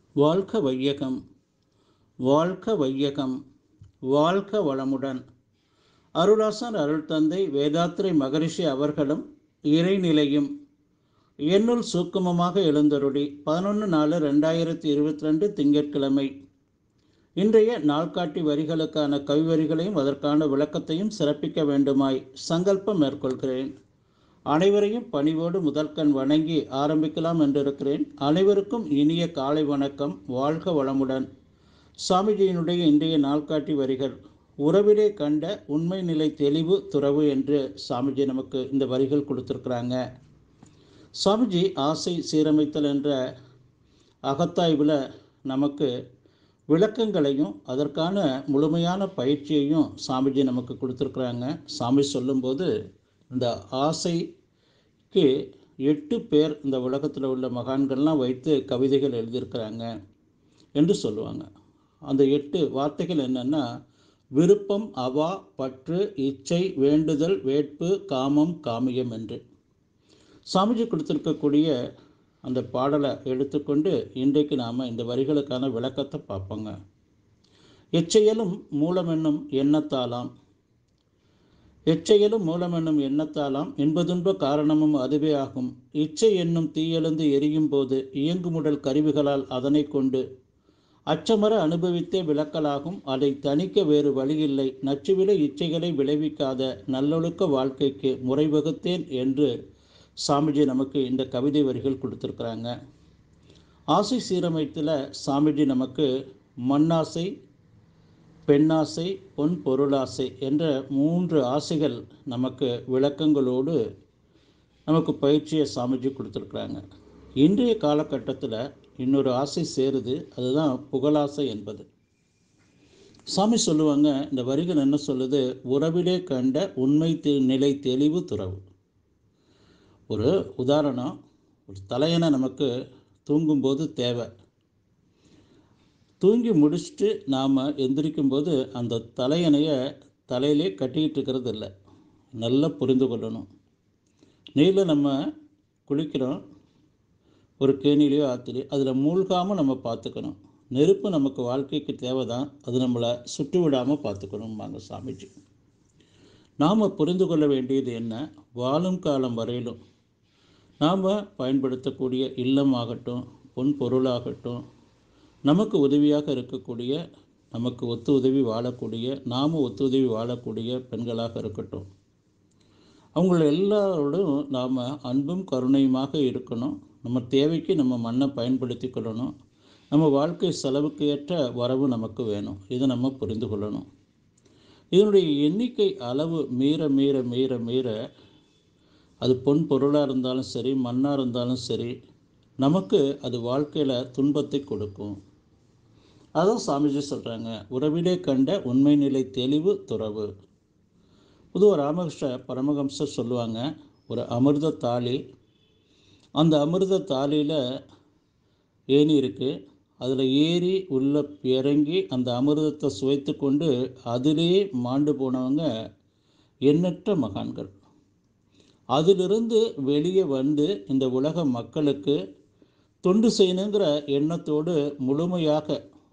வாழ்க வையகம் வாழ்க வையகம் வாழ்க வளமுடன் அருளாசன் அருள் தந்தை வேதாத்திரை மகரிஷி அவர்களும் இறைநிலையும் என்னுள் சூக்குமமாக எழுந்தருளி பதினொன்று நாலு ரெண்டாயிரத்தி இருபத்தி ரெண்டு திங்கட்கிழமை இன்றைய நாள்காட்டி வரிகளுக்கான கவிவரிகளையும் அதற்கான விளக்கத்தையும் சிறப்பிக்க வேண்டுமாய் சங்கல்பம் மேற்கொள்கிறேன் அனைவரையும் பணிவோடு முதற்கண் வணங்கி ஆரம்பிக்கலாம் என்றிருக்கிறேன் அனைவருக்கும் இனிய காலை வணக்கம் வாழ்க வளமுடன் சாமிஜியினுடைய இன்றைய நாள்காட்டி வரிகள் உறவிலே கண்ட உண்மை நிலை தெளிவு துறவு என்று சாமிஜி நமக்கு இந்த வரிகள் கொடுத்துருக்குறாங்க சாமிஜி ஆசை சீரமைத்தல் என்ற அகத்தாய்வில் நமக்கு விளக்கங்களையும் அதற்கான முழுமையான பயிற்சியையும் சாமிஜி நமக்கு கொடுத்துருக்குறாங்க சாமி சொல்லும்போது இந்த ஆசைக்கு எட்டு பேர் இந்த உலகத்தில் உள்ள மகான்கள்லாம் வைத்து கவிதைகள் எழுதியிருக்கிறாங்க என்று சொல்லுவாங்க அந்த எட்டு வார்த்தைகள் என்னென்னா விருப்பம் அவா பற்று இச்சை வேண்டுதல் வேட்பு காமம் காமியம் என்று சாமிஜி கொடுத்துருக்கக்கூடிய அந்த பாடலை எடுத்துக்கொண்டு இன்றைக்கு நாம் இந்த வரிகளுக்கான விளக்கத்தை பார்ப்போங்க எச்செயலும் மூலமென்னும் எண்ணத்தாலாம் எச்செயலும் மூலமென்னும் எண்ணத்தாலாம் இன்பதுன்ப காரணமும் அதுவே ஆகும் இச்சை என்னும் தீயெழுந்து எரியும் போது இயங்குமுடல் கருவிகளால் அதனை கொண்டு அச்சமர அனுபவித்தே விளக்கலாகும் அதை தணிக்க வேறு வழியில்லை நச்சுவிலை இச்சைகளை விளைவிக்காத நல்லொழுக்க வாழ்க்கைக்கு முறை வகுத்தேன் என்று சாமிஜி நமக்கு இந்த கவிதை வரிகள் கொடுத்துருக்குறாங்க ஆசை சீரமைத்தில் சாமிஜி நமக்கு மண்ணாசை பெண்ணாசை பொன் பொருளாசை என்ற மூன்று ஆசைகள் நமக்கு விளக்கங்களோடு நமக்கு பயிற்சியை சாமிஜி கொடுத்துருக்குறாங்க இன்றைய காலகட்டத்தில் இன்னொரு ஆசை சேருது அதுதான் புகழாசை என்பது சாமி சொல்லுவாங்க இந்த வரிகள் என்ன சொல்லுது உறவிலே கண்ட உண்மை நிலை தெளிவு துறவு ஒரு உதாரணம் ஒரு தலையணை நமக்கு தூங்கும்போது தேவை தூங்கி முடிச்சுட்டு நாம் எந்திரிக்கும்போது அந்த தலையணையை தலையிலே கட்டிக்கிட்டு இருக்கிறது இல்லை நல்லா புரிந்து கொள்ளணும் நீரில் நம்ம குளிக்கிறோம் ஒரு கேணிலையோ ஆற்றுலையோ அதில் மூழ்காமல் நம்ம பார்த்துக்கணும் நெருப்பு நமக்கு வாழ்க்கைக்கு தேவை தான் அது நம்மளை சுட்டு விடாமல் பார்த்துக்கணும்பாங்க சாமிஜி நாம் புரிந்து கொள்ள வேண்டியது என்ன வாழும் காலம் வரையிலும் நாம் பயன்படுத்தக்கூடிய இல்லம் ஆகட்டும் பொன் பொருளாகட்டும் நமக்கு உதவியாக இருக்கக்கூடிய நமக்கு ஒத்து உதவி வாழக்கூடிய நாம் ஒத்து உதவி வாழக்கூடிய பெண்களாக இருக்கட்டும் அவங்கள எல்லாரோடும் நாம் அன்பும் கருணையுமாக இருக்கணும் நம்ம தேவைக்கு நம்ம மண்ணை பயன்படுத்தி கொள்ளணும் நம்ம வாழ்க்கை செலவுக்கு ஏற்ற வரவு நமக்கு வேணும் இதை நம்ம புரிந்து கொள்ளணும் இதனுடைய எண்ணிக்கை அளவு மீற மீற மீற மீற அது பொன் பொருளாக இருந்தாலும் சரி மண்ணாக இருந்தாலும் சரி நமக்கு அது வாழ்க்கையில் துன்பத்தை கொடுக்கும் அதான் சாமிஜி சொல்கிறாங்க உறவிலே கண்ட உண்மை நிலை தெளிவு துறவு பொதுவாக ராமகிருஷ்ண பரமஹம்சர் சொல்லுவாங்க ஒரு அமிர்த தாலி அந்த அமிர்த தாலியில் ஏணி இருக்குது அதில் ஏறி உள்ள இறங்கி அந்த அமிர்தத்தை சுவைத்து கொண்டு அதிலேயே மாண்டு போனவங்க எண்ணற்ற மகான்கள் அதிலிருந்து வெளியே வந்து இந்த உலக மக்களுக்கு தொண்டு செய்யணுங்கிற எண்ணத்தோடு முழுமையாக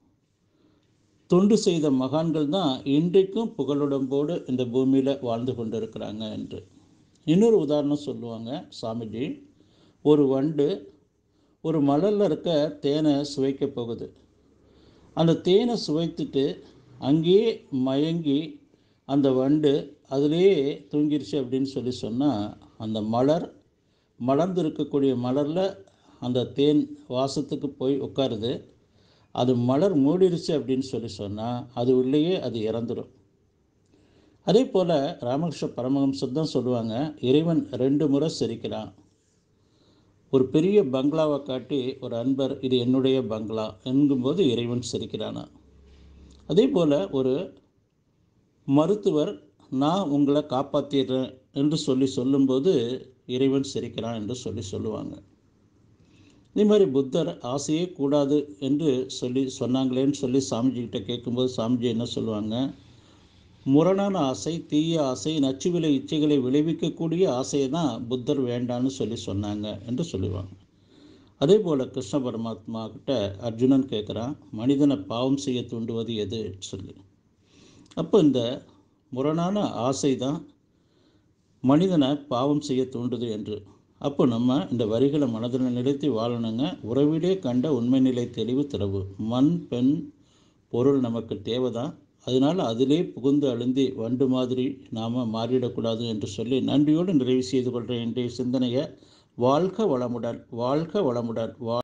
தொண்டு செய்த மகான்கள் தான் இன்றைக்கும் புகழுடம்போடு இந்த பூமியில் வாழ்ந்து கொண்டிருக்கிறாங்க என்று இன்னொரு உதாரணம் சொல்லுவாங்க சாமிஜி ஒரு வண்டு ஒரு மலரில் இருக்க தேனை சுவைக்க போகுது அந்த தேனை சுவைத்துட்டு அங்கேயே மயங்கி அந்த வண்டு அதிலேயே தூங்கிருச்சு அப்படின்னு சொல்லி சொன்னால் அந்த மலர் மலர்ந்து இருக்கக்கூடிய மலரில் அந்த தேன் வாசத்துக்கு போய் உட்காருது அது மலர் மூடிருச்சு அப்படின்னு சொல்லி சொன்னால் அது உள்ளேயே அது இறந்துடும் அதே போல் ராமகிருஷ்ண பரமஹம்சர் தான் சொல்லுவாங்க இறைவன் ரெண்டு முறை சிரிக்கிறான் ஒரு பெரிய பங்களாவை காட்டி ஒரு அன்பர் இது என்னுடைய பங்களா என்கும்போது இறைவன் சிரிக்கிறானா அதே போல் ஒரு மருத்துவர் நான் உங்களை காப்பாற்றிடுறேன் என்று சொல்லி சொல்லும்போது இறைவன் சிரிக்கிறான் என்று சொல்லி சொல்லுவாங்க இதே மாதிரி புத்தர் ஆசையே கூடாது என்று சொல்லி சொன்னாங்களேன்னு சொல்லி சாமிஜிக்கிட்ட கேட்கும்போது சாமிஜி என்ன சொல்லுவாங்க முரணான ஆசை தீய ஆசை நச்சுவிலை இச்சைகளை விளைவிக்கக்கூடிய ஆசையை தான் புத்தர் வேண்டான்னு சொல்லி சொன்னாங்க என்று சொல்லுவாங்க அதே போல் கிருஷ்ண பரமாத்மா கிட்ட அர்ஜுனன் கேட்குறான் மனிதனை பாவம் செய்ய தூண்டுவது எது சொல்லி அப்போ இந்த முரணான ஆசை தான் மனிதனை பாவம் செய்ய தூண்டுது என்று அப்போ நம்ம இந்த வரிகளை மனதில் நிலைத்து வாழணுங்க உறவிலே கண்ட உண்மை நிலை தெளிவு திறவு மண் பெண் பொருள் நமக்கு தேவைதான் அதனால் அதிலே புகுந்து அழுந்தி வண்டு மாதிரி நாம் மாறிடக்கூடாது என்று சொல்லி நன்றியோடு நிறைவு செய்து கொள்கிற இன்றைய சிந்தனையை வாழ்க வளமுடன் வாழ்க வளமுடன் வா